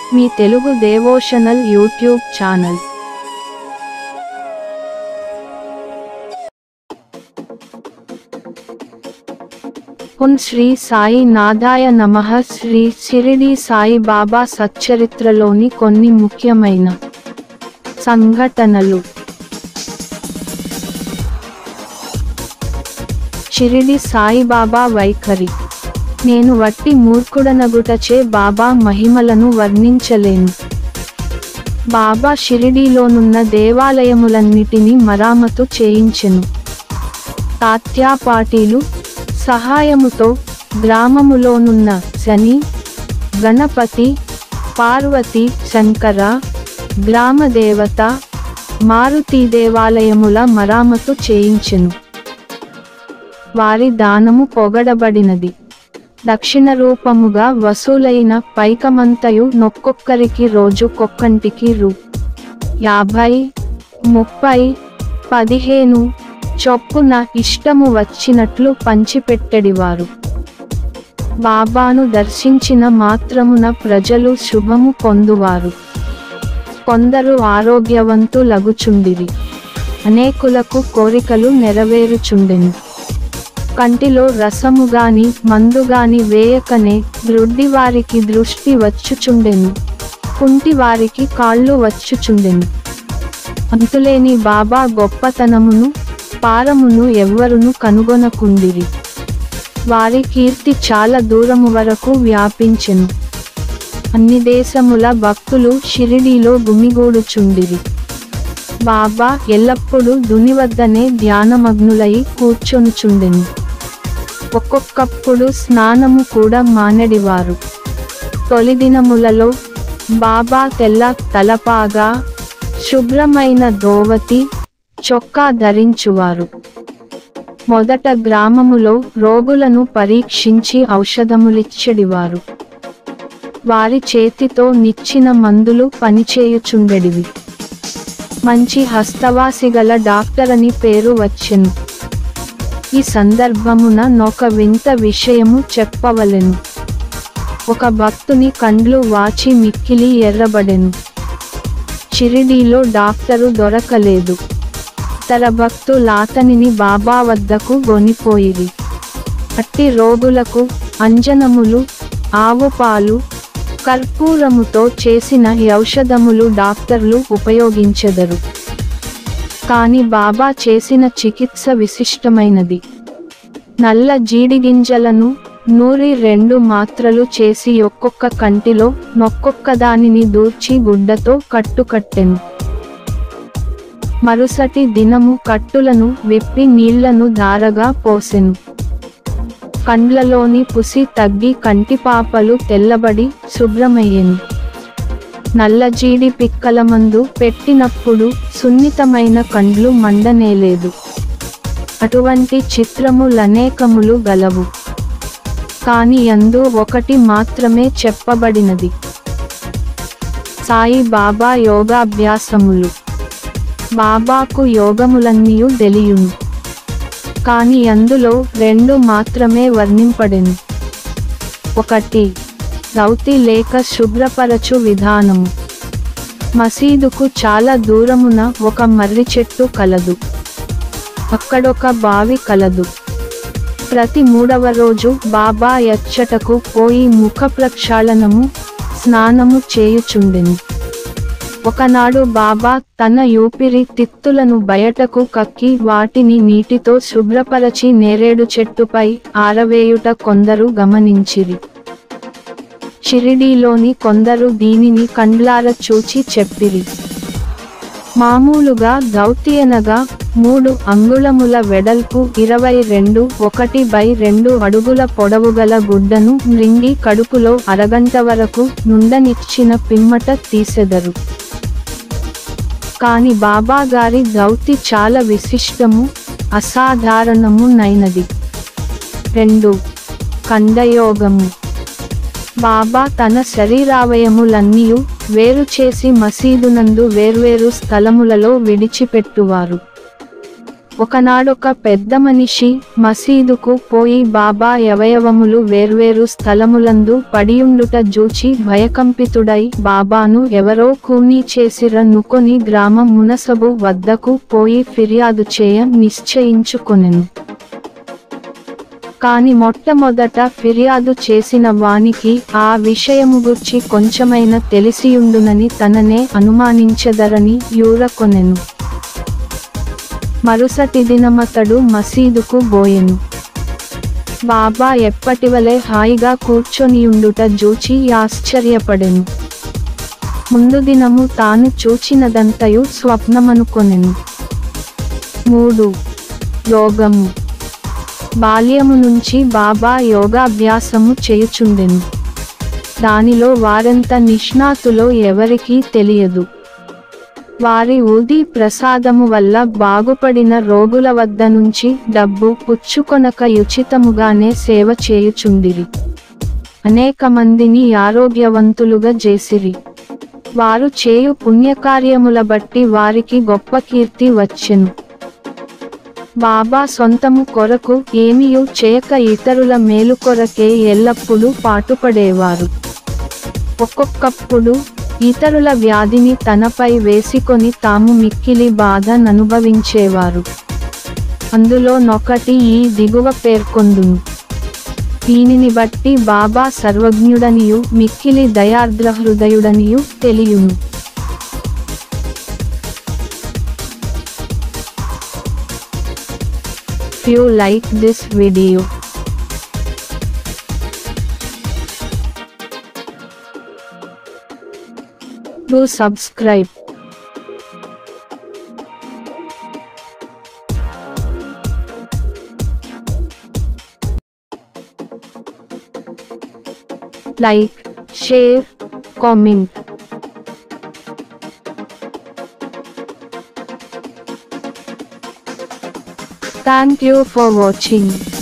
మీ Telugu devotional YouTube channel పున్ శ్రీ సాయి నాదాయ నమః శ్రీ షిరిడి సాయి బాబా సచ్చరిత్రలోని కొన్ని ముఖ్యమైన సంఘటనలు షిరిడి సాయిబాబా వైఖరి నేను వట్టి మూర్ఖుడనగుటచే బాబా మహిమలను వర్ణించలేను బాబా షిరిడీలోనున్న దేవాలయములన్నిటినీ మరామతు చేయించెను తాత్యాపాటీలు సహాయముతో గ్రామములోనున్న శని గణపతి పార్వతి శంకర గ్రామదేవత మారుతి దేవాలయముల మరామతు చేయించెను వారి దానము పొగడబడినది దక్షిణ రూపముగా వసూలైన పైకమంతయు నొక్కొక్కరికి రోజు కొక్కంటికి రూ యాభై ముప్పై పదిహేను చొప్పున ఇష్టము వచ్చినట్లు పంచిపెట్టెడివారు బాబాను దర్శించిన మాత్రమున ప్రజలు శుభము పొందువారు కొందరు ఆరోగ్యవంతులగుచుండిరి అనేకులకు కోరికలు నెరవేరుచుండెను కంటిలో రసము గాని మందు గాని వేయకనే గ్రుడ్డివారికి దృష్టి వచ్చుచుండెను కుంటివారికి కాళ్ళు వచ్చుచుండెను అంతులేని బాబా గొప్పతనమును పారమును ఎవ్వరును కనుగొనకుండిరి వారి కీర్తి చాలా దూరము వరకు వ్యాపించెను అన్ని దేశముల భక్తులు షిరిడీలో గుమిగూడుచుండిరి బాబా ఎల్లప్పుడూ దుని వద్దనే ధ్యానమగ్నులై కూర్చొనుచుండెను ఒక్కొక్కప్పుడు స్నానము కూడా మానడివారు తొలి దినములలో బాబా తెల్ల తలపాగా శుభ్రమైన దోవతి చొక్కా ధరించువారు మొదట గ్రామములో రోగులను పరీక్షించి ఔషధములిచ్చడివారు వారి చేతితో నిచ్చిన మందులు పనిచేయుచుండెడివి మంచి హస్తవాసి గల డాక్టరని పేరు వచ్చెను ఈ సందర్భమున నొక వింత విషయము చెప్పవలెను ఒక భక్తుని కండ్లు వాచి మిక్కిలి ఎర్రబడెను షిరిడీలో డాక్టరు దొరకలేదు తర భక్తులాతనిని బాబా వద్దకు గొనిపోయిరి అట్టి రోగులకు అంజనములు ఆవు పాలు కర్పూరముతో చేసిన ఈ ఔషధములు డాక్టర్లు ఉపయోగించెదరు కాని బాబా చేసిన చికిత్స విశిష్టమైనది నల్ల జీడిగింజలను నూరి రెండు మాత్రలు చేసి ఒక్కొక్క కంటిలో నొక్కొక్క దానిని దూర్చి గుడ్డతో కట్టుకట్టెను మరుసటి దినము కట్టులను విప్పి నీళ్లను ధారగా పోసెను కండ్లలోని పుసి తగ్గి కంటిపాపలు తెల్లబడి శుభ్రమయ్యెను నల్లజీడి పిక్కల మందు పెట్టినప్పుడు సున్నితమైన కండ్లు మండనేలేదు అటువంటి చిత్రములనేకములు గలవు కాని అందు ఒకటి మాత్రమే చెప్పబడినది సాయి బాబా యోగాభ్యాసములు బాబాకు యోగములన్నీయు తెలియును కాని అందులో రెండు మాత్రమే వర్ణింపడెను ఒకటి రౌతి లేక శుభ్రపరచు విధానము మసీదుకు చాలా దూరమున ఒక మర్రి చెట్టు కలదు అక్కడొక బావి కలదు ప్రతి మూడవ రోజు బాబా ఎచ్చటకు పోయి ముఖ ప్రక్షాళనము స్నానము చేయుచుండెను ఒకనాడు బాబా తన యూపిరి తిత్తులను బయటకు కక్కి వాటిని నీటితో శుభ్రపరచి నేరేడు చెట్టుపై ఆరవేయుట కొందరు గమనించిరి షిరిడీలోని కొందరు దీనిని కండ్లార చూచి చెప్పిరి మామూలుగా దౌత్యనగా మూడు అంగుళముల వెడల్పు ఇరవై రెండు ఒకటి బై రెండు అడుగుల పొడవుగల గుడ్డను మృంగి కడుపులో అరగంట వరకు నుండనిచ్చిన పిమ్మట తీసెదరు కాని బాబా గారి దౌతి చాలా విశిష్టము అసాధారణము నైనది రెండు కండయోగము బాబా తన శరీరావయములన్నీయు వేరు చేసి మసీదునందు వేర్వేరు స్థలములలో విడిచిపెట్టువారు ఒకనాడొక పెద్ద మనిషి మసీదుకు పోయి బాబా అవయవములు వేర్వేరు స్థలములందు పడియుండుట జూచి భయకంపితుడై బాబాను ఎవరో కూనీ చేసిరనుకొని గ్రామ మునసబు వద్దకు పోయి ఫిర్యాదు చేయ నిశ్చయించుకొనెను కాని మొట్టమొదట ఫిర్యాదు చేసిన వానికి ఆ విషయము గుర్చి కొంచెమైన తెలిసియుండునని తననే అనుమానించెదరని యూరకొనెను మరుసటి దినమతడు మసీదుకు బోయెను బాబా ఎప్పటివలే హాయిగా కూర్చొనియుండుట జూచి ఆశ్చర్యపడెను ముందు దినము తాను చూచినదంతయు స్వప్నమనుకొనెను మూడు యోగము బాల్యము నుంచి బాబా యోగాభ్యాసము చేయుచుండెను దానిలో వారెంత నిష్ణాతులో ఎవరికీ తెలియదు వారి ఊది ప్రసాదము వల్ల బాగుపడిన రోగుల వద్ద నుంచి డబ్బు పుచ్చుకొనక ఉచితముగానే సేవ చేయుచుండిరి అనేక మందిని ఆరోగ్యవంతులుగా చేసిరి వారు చేయు పుణ్యకార్యముల బట్టి వారికి గొప్ప కీర్తి వచ్చెను బాబా సొంతము కొరకు ఏమియు చేయక ఇతరుల మేలు కొరకే ఎల్లప్పుడూ పాటుపడేవారు ఒక్కొక్కప్పుడు ఇతరుల వ్యాధిని తనపై వేసికొని తాము మిక్కిలి బాధననుభవించేవారు అందులో నొకటి ఈ దిగువ పేర్కొందును దీనిని బట్టి బాబా సర్వజ్ఞుడనియు మిక్కిలి దయార్ద్ర హృదయుడనియు తెలియును If you like this video, do subscribe. Like, share, comment. Thank you for watching.